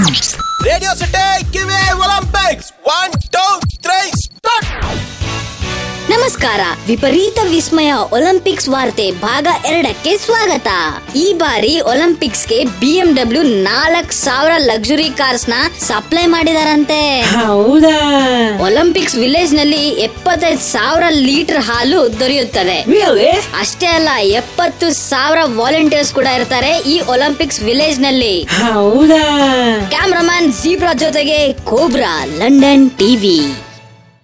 Radio city ಕಿವಿ Olympics one two three start ನಮಸ್ಕಾರ ವಿಪರೀತ ವಿಸ್ಮಯ ಒಲಿಂಪಿಕ್ಸ್ ವಾರ್ತೆ ಭಾಗ ಎರಡಕ್ಕೆ ಸ್ವಾಗತ ಈ ಬಾರಿ ಒಲಿಂಪಿಕ್ಸ್ಗೆ ಬಿಎಂಡಬ್ಲ್ಯೂ ನಾಲ್ಕ್ ಸಾವಿರ ಲಕ್ಸುರಿ ಕಾರ್ಸ್ ನ ಸಪ್ಲೈ ಮಾಡಿದಾರಂತೆ ಹೌದಾ ಒಲಿಂಪಿಕ್ಸ್ ವಿಲೇಜ್ ನಲ್ಲಿ ಎಪ್ಪತ್ತೈದು ಸಾವಿರ ಲೀಟರ್ ಹಾಲು ದೊರೆಯುತ್ತದೆ Really? ಅಷ್ಟೇ ಅಲ್ಲ ಎಪ್ಪತ್ತು ಸಾವಿರ ವಾಲಂಟಿಯರ್ಸ್ ಕೂಡ ಇರ್ತಾರೆ ಈ ಒಲಿಂಪಿಕ್ಸ್ ವಿಲೇಜ್ ನಲ್ಲಿ ಹೌದಾ ಕ್ಯಾಮ್ರಾಮನ್ ಜೀಬ್ರಾ ಜೊತೆಗೆ ಕೋಬ್ರಾ ಲಂಡನ್ ಟಿವಿ